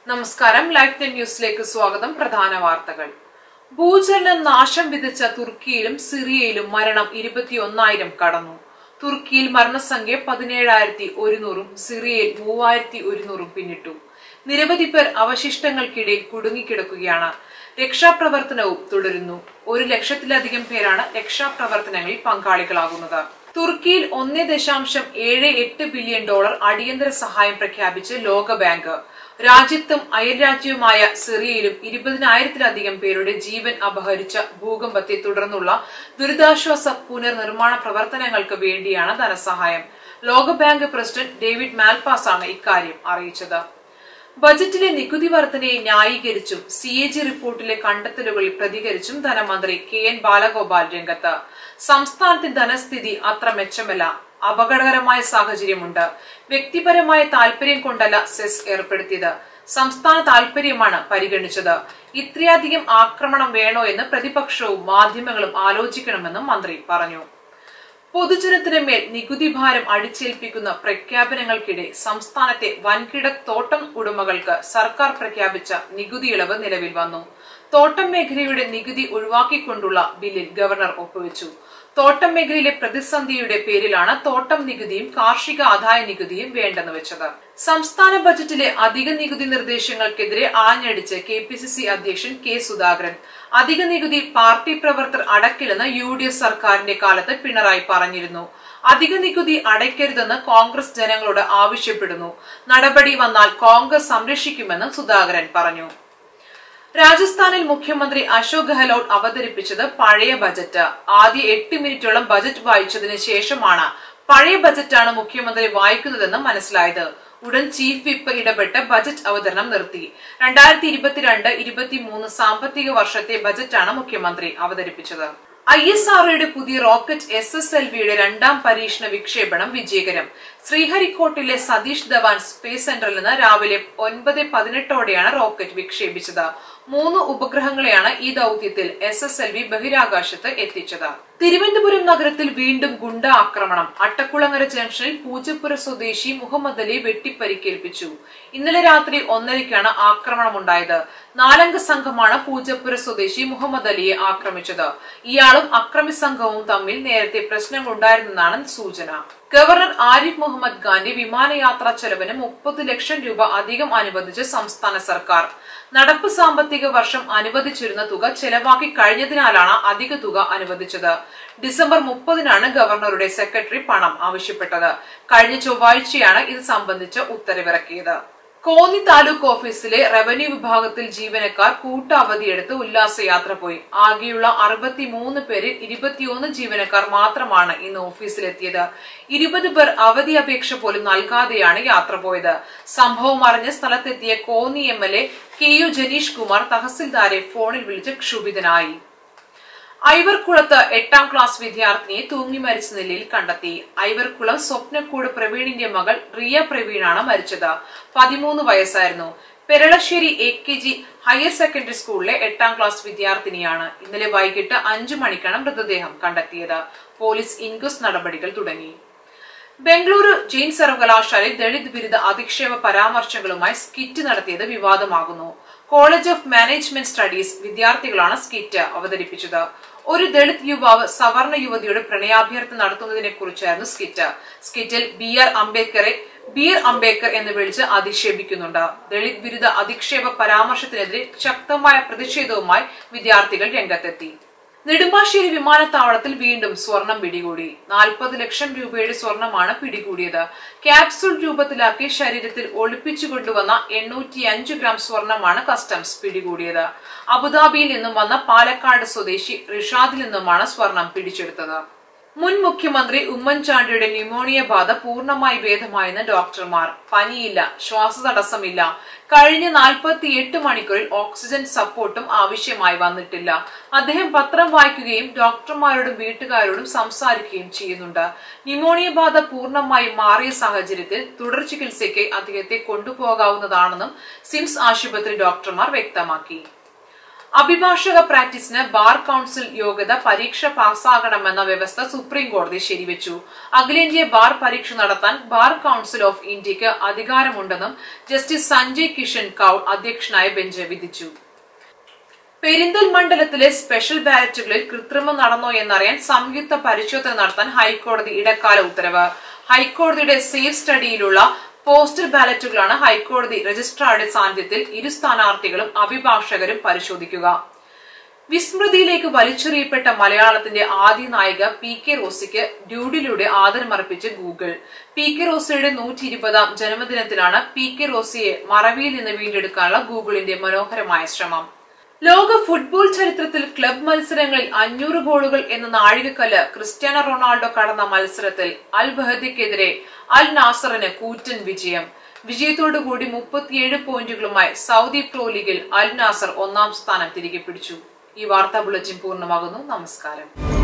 നമസ്കാരം life ten ന്യൂസിലേക്ക് സ്വാഗതം പ്രധാന വാർത്തകൾ ഭൂചലനം നാശം വിതച്ച തുർക്കിയിലും സിറിയയിലും മരണം ഇരുപത്തിയൊന്നായിരം കടന്നു തുർക്കിയിൽ മരണസംഖ്യ പതിനേഴായിരത്തി ഒരുന്നൂറും സിറിയയിൽ മൂവായിരത്തി ഒരുന്നൂറും പിന്നിട്ടു നിരവധി പേർ അവശിഷ്ടങ്ങൾക്കിടയിൽ കുടുങ്ങിക്കിടക്കുകയാണ് രക്ഷാപ്രവർത്തനവും തുടരുന്നു ഒരു ലക്ഷത്തിലധികം പേരാണ് രക്ഷാപ്രവർത്തനങ്ങളിൽ പങ്കാളികളാകുന്നത് തുർക്കിയിൽ ഒന്നേ ദശാംശം ഏഴ് എട്ട് ബില്യൺ ഡോളർ അടിയന്തര സഹായം പ്രഖ്യാപിച്ച് ലോകബാങ്ക് രാജ്യത്തും അയൽരാജ്യവുമായ സിറിയയിലും ഇരുപതിനായിരത്തിലധികം പേരുടെ ജീവൻ അപഹരിച്ച ഭൂകമ്പത്തെ തുടർന്നുള്ള ദുരിതാശ്വാസ പുനർനിർമ്മാണ പ്രവർത്തനങ്ങൾക്ക് വേണ്ടിയാണ് ധനസഹായം ലോകബാങ്ക് പ്രസിഡന്റ് ഡേവിഡ് മാൽപാസ് ആണ് ഇക്കാര്യം അറിയിച്ചത് ബജറ്റിലെ നികുതി വർധനയെ ന്യായീകരിച്ചും സി എ ജി റിപ്പോർട്ടിലെ കണ്ടെത്തലുകളിൽ പ്രതികരിച്ചും ധനമന്ത്രി കെ എൻ ബാലഗോപാൽ രംഗത്ത് സംസ്ഥാനത്തിന്റെ ധനസ്ഥിതി അത്ര മെച്ചമല്ല അപകടകരമായ സാഹചര്യമുണ്ട് വ്യക്തിപരമായ താല്പര്യം കൊണ്ടല്ല സെസ് ഏർപ്പെടുത്തിയത് സംസ്ഥാന താല്പര്യമാണ് പരിഗണിച്ചത് ഇത്രയധികം ആക്രമണം വേണോ എന്ന് പ്രതിപക്ഷവും മാധ്യമങ്ങളും ആലോചിക്കണമെന്നും മന്ത്രി പറഞ്ഞു പൊതുജനത്തിന് മേൽ നികുതി ഭാരം അടിച്ചേൽപ്പിക്കുന്ന പ്രഖ്യാപനങ്ങൾക്കിടെ സംസ്ഥാനത്തെ വൻകിട തോട്ടം ഉടമകൾക്ക് സർക്കാർ പ്രഖ്യാപിച്ച നികുതി ഇളവ് നിലവിൽ വന്നു തോട്ടം മേഖലയുടെ നികുതി ഒഴിവാക്കിക്കൊണ്ടുള്ള ബില്ലിൽ ഗവർണർ ഒപ്പുവെച്ചു തോട്ടം മേഖലയിലെ പ്രതിസന്ധിയുടെ പേരിലാണ് തോട്ടം നികുതിയും കാർഷിക ആദായ നികുതിയും വേണ്ടെന്ന് വെച്ചത് സംസ്ഥാന ബജറ്റിലെ അധിക നികുതി നിർദ്ദേശങ്ങൾക്കെതിരെ ആഞ്ഞടിച്ച് കെ പി സി സി അധ്യക്ഷൻ കെ സുധാകരൻ അധിക നികുതി പാർട്ടി പ്രവർത്തകർ അടക്കില്ലെന്ന് യു ഡി എഫ് സർക്കാരിന്റെ കാലത്ത് പിണറായി പറഞ്ഞിരുന്നു അധിക നികുതി അടയ്ക്കരുതെന്ന് കോൺഗ്രസ് ജനങ്ങളോട് ആവശ്യപ്പെടുന്നു നടപടി വന്നാൽ കോൺഗ്രസ് സംരക്ഷിക്കുമെന്നും സുധാകരൻ പറഞ്ഞു രാജസ്ഥാനിൽ മുഖ്യമന്ത്രി അശോക് ഗെഹ്ലോട്ട് അവതരിപ്പിച്ചത് പഴയ ബജറ്റ് ആദ്യ എട്ട് മിനിറ്റോളം ബജറ്റ് വായിച്ചതിന് ശേഷമാണ് പഴയ ബജറ്റാണ് മുഖ്യമന്ത്രി വായിക്കുന്നതെന്ന് മനസ്സിലായത് ഉടൻ ചീഫ് വിപ്പ് ഇടപെട്ട് ബജറ്റ് അവതരണം നിർത്തി രണ്ടായിരത്തി ഇരുപത്തിരണ്ട് ഇരുപത്തിമൂന്ന് സാമ്പത്തിക വർഷത്തെ ബജറ്റാണ് മുഖ്യമന്ത്രി അവതരിപ്പിച്ചത് ഐ എസ് ആർഒയുടെ പുതിയ റോക്കറ്റ് എസ് എസ് എൽ വിയുടെ രണ്ടാം പരീക്ഷണ വിക്ഷേപണം വിജയകരം ശ്രീഹരിക്കോട്ടിലെ സതീഷ് ധവാൻ സ്പേസ് സെന്ററിൽ നിന്ന് രാവിലെ ഒൻപത് പതിനെട്ടോടെയാണ് റോക്കറ്റ് വിക്ഷേപിച്ചത് മൂന്ന് ഉപഗ്രഹങ്ങളെയാണ് ഈ ദൌത്യത്തിൽ എസ് എസ് എൽ വി ബഹിരാകാശത്ത് എത്തിച്ചത് തിരുവനന്തപുരം നഗരത്തിൽ വീണ്ടും ഗുണ്ട ആക്രമണം അട്ടക്കുളങ്ങര ജംഗ്ഷനിൽ പൂജപ്പുര സ്വദേശി മുഹമ്മദ് അലി വെട്ടിപ്പരിക്കേൽപ്പിച്ചു ഇന്നലെ രാത്രി ഒന്നരയ്ക്കാണ് ആക്രമണമുണ്ടായത് നാലംഗ സംഘമാണ് പൂജപ്പുര സ്വദേശി മുഹമ്മദ് അലിയെ ആക്രമിച്ചത് ഇയാളും അക്രമി സംഘവും തമ്മിൽ നേരത്തെ പ്രശ്നങ്ങളുണ്ടായിരുന്നെന്നാണ് സൂചന ഗവർണർ ആരിഫ് മുഹമ്മദ് ഖാന്റെ വിമാനയാത്രാ ചെലവിന് മുപ്പത് ലക്ഷം രൂപ അധികം അനുവദിച്ച് സംസ്ഥാന സർക്കാർ നടപ്പ് സാമ്പത്തിക വർഷം അനുവദിച്ചിരുന്ന തുക ചെലവാക്കി കഴിഞ്ഞതിനാലാണ് അധിക തുക അനുവദിച്ചത് ഡിസംബർ മുപ്പതിനാണ് ഗവർണറുടെ സെക്രട്ടറി പണം ആവശ്യപ്പെട്ടത് കഴിഞ്ഞ ചൊവ്വാഴ്ചയാണ് ഇത് സംബന്ധിച്ച് ഉത്തരവിറക്കിയത് കോന്നി താലൂക്ക് ഓഫീസിലെ റവന്യൂ വിഭാഗത്തിൽ ജീവനക്കാർ കൂട്ട അവധിയെടുത്ത് ഉല്ലാസയാത്ര പോയി ആകെയുള്ള അറുപത്തിമൂന്ന് പേരിൽ ഇരുപത്തിയൊന്ന് ജീവനക്കാർ മാത്രമാണ് ഇന്ന് ഓഫീസിലെത്തിയത് ഇരുപത് പേർ അവധി അപേക്ഷ പോലും നൽകാതെയാണ് യാത്ര പോയത് സംഭവം അറിഞ്ഞ് സ്ഥലത്തെത്തിയ Konni M L A K U Janeesh Kumar തഹസിൽദാരെ ഫോണിൽ വിളിച്ച് ക്ഷുഭിതനായി ഐവർകുളത്ത് എട്ടാം ക്ലാസ് വിദ്യാർത്ഥിനിയെ തൂങ്ങി മരിച്ച നിലയിൽ കണ്ടെത്തി ഐവർകുളം സ്വപ്നക്കൂട് പ്രവീണിന്റെ മകൾ റിയ പ്രവീണാണ് മരിച്ചത് പതിമൂന്ന് വയസ്സായിരുന്നു Peralassery A K G higher secondary സ്കൂളിലെ എട്ടാം ക്ലാസ് വിദ്യാർത്ഥിനിയാണ് ഇന്നലെ വൈകിട്ട് അഞ്ചു മണിക്കാണ് മൃതദേഹം കണ്ടെത്തിയത് പോലീസ് ഇൻക്വസ്റ്റ് നടപടികൾ തുടങ്ങി ബംഗളൂരു ജെയിൻ സർവകലാശാലയിൽ ദളിത് ബിരുദ അധിക്ഷേപ പരാമർശങ്ങളുമായി സ്കിറ്റ് നടത്തിയത് വിവാദമാകുന്നു കോളേജ് ഓഫ് മാനേജ്മെന്റ് സ്റ്റഡീസ് വിദ്യാർത്ഥികളാണ് സ്കിറ്റ് അവതരിപ്പിച്ചത് ഒരു ദളിത് യുവാവ് സവർണ യുവതിയുടെ പ്രണയാഭ്യർത്ഥന നടത്തുന്നതിനെ കുറിച്ചായിരുന്നു സ്കിറ്റ് സ്കിറ്റിൽ ബി ആർ അംബേദ്കറെ ബീർ അംബേദ്കർ എന്ന് വിളിച്ച് അധിക്ഷേപിക്കുന്നുണ്ട് ദളിത് ബിരുദ അധിക്ഷേപ പരാമർശത്തിനെതിരെ ശക്തമായ പ്രതിഷേധവുമായി വിദ്യാർത്ഥികൾ രംഗത്തെത്തി നെടുമ്പാശ്ശേരി വിമാനത്താവളത്തിൽ വീണ്ടും സ്വർണം പിടികൂടി നാൽപ്പത് ലക്ഷം രൂപയുടെ സ്വർണമാണ് പിടികൂടിയത് ക്യാപ്സൂൾ രൂപത്തിലാക്കി ശരീരത്തിൽ ഒളിപ്പിച്ചു കൊണ്ടുവന്ന എണ്ണൂറ്റി അഞ്ച് ഗ്രാം സ്വർണമാണ് കസ്റ്റംസ് പിടികൂടിയത് അബുദാബിയിൽ നിന്നും വന്ന പാലക്കാട് സ്വദേശി റിഷാദിൽ നിന്നുമാണ് സ്വർണം പിടിച്ചെടുത്തത് മുൻ മുഖ്യമന്ത്രി ഉമ്മൻചാണ്ടിയുടെ ന്യൂമോണിയ ബാധ പൂർണ്ണമായി ഭേദമായെന്ന് ഡോക്ടർമാർ പനിയില്ല ശ്വാസതടസ്സമില്ല കഴിഞ്ഞ നാൽപ്പത്തിയെട്ട് മണിക്കൂറിൽ ഓക്സിജൻ സപ്പോർട്ടും ആവശ്യമായി വന്നിട്ടില്ല അദ്ദേഹം പത്രം വായിക്കുകയും ഡോക്ടർമാരോടും വീട്ടുകാരോടും സംസാരിക്കുകയും ചെയ്യുന്നുണ്ട് ന്യൂമോണിയ ബാധ പൂർണ്ണമായി മാറിയ സാഹചര്യത്തിൽ തുടർ ചികിത്സയ്ക്ക് അദ്ദേഹത്തെ കൊണ്ടുപോകാവുന്നതാണെന്നും സിംസ് ആശുപത്രി ഡോക്ടർമാർ വ്യക്തമാക്കി അഭിഭാഷക പ്രാക്ടീസിന് ബാർ കൌൺസിൽ യോഗ്യത പരീക്ഷ പാസ്സാകണമെന്ന വ്യവസ്ഥ സുപ്രീം കോടതി ശരിവെച്ചു അഖിലേന്ത്യാ ബാർ പരീക്ഷ നടത്താൻ ബാർ കൌൺസിൽ ഓഫ് ഇന്ത്യക്ക് അധികാരമുണ്ടെന്നും ജസ്റ്റിസ് സഞ്ജയ് കിഷൻ കൌൾ അധ്യക്ഷനായ ബെഞ്ച് വിധിച്ചു പെരിന്തൽമണ്ഡലത്തിലെ സ്പെഷ്യൽ ബാലറ്റുകളിൽ കൃത്രിമം നടന്നോ എന്നറിയാൻ സംയുക്ത പരിശോധന നടത്താൻ ഹൈക്കോടതി ഇടക്കാല ഉത്തരവ് ഹൈക്കോടതിയുടെ സേഫ് സ്റ്റഡിയിലുള്ള പോസ്റ്റൽ ബാലറ്റുകളാണ് ഹൈക്കോടതി രജിസ്ട്രാറുടെ സാന്നിധ്യത്തിൽ ഇരു സ്ഥാനാർത്ഥികളും അഭിഭാഷകരും പരിശോധിക്കുക വിസ്മൃതിയിലേക്ക് വലിച്ചെറിയപ്പെട്ട മലയാളത്തിന്റെ ആദ്യ നായിക പി കെ റോസിക്ക് ഡ്യൂഡിലൂടെ ആദരമർപ്പിച്ച് ഗൂഗിൾ പി കെ റോസിയുടെ നൂറ്റി ഇരുപതാം ജന്മദിനത്തിലാണ് പി കെ റോസിയെ മറവിയിൽ നിന്ന് വീണ്ടെടുക്കാനുള്ള ഗൂഗിളിന്റെ മനോഹരമായ ശ്രമം ലോക ഫുട്ബോൾ ചരിത്രത്തിൽ ക്ലബ് മത്സരങ്ങളിൽ അഞ്ഞൂറ് ഗോളുകൾ എന്ന നാഴികക്കല്ല് ക്രിസ്ത്യാനോ റൊണാൾഡോ കടന്ന മത്സരത്തിൽ അൽ ബഹദിക്കെതിരെ അൽ നാസറിന് കൂറ്റൻ വിജയം വിജയത്തോടുകൂടി മുപ്പത്തിയേഴ് പോയിന്റുകളുമായി സൗദി പ്രോ ലീഗിൽ അൽ നാസർ ഒന്നാം സ്ഥാനം തിരികെ പിടിച്ചു ഈ വാർത്താ ബുള്ളറ്റിൻ പൂർണ്ണമാകുന്നു നമസ്കാരം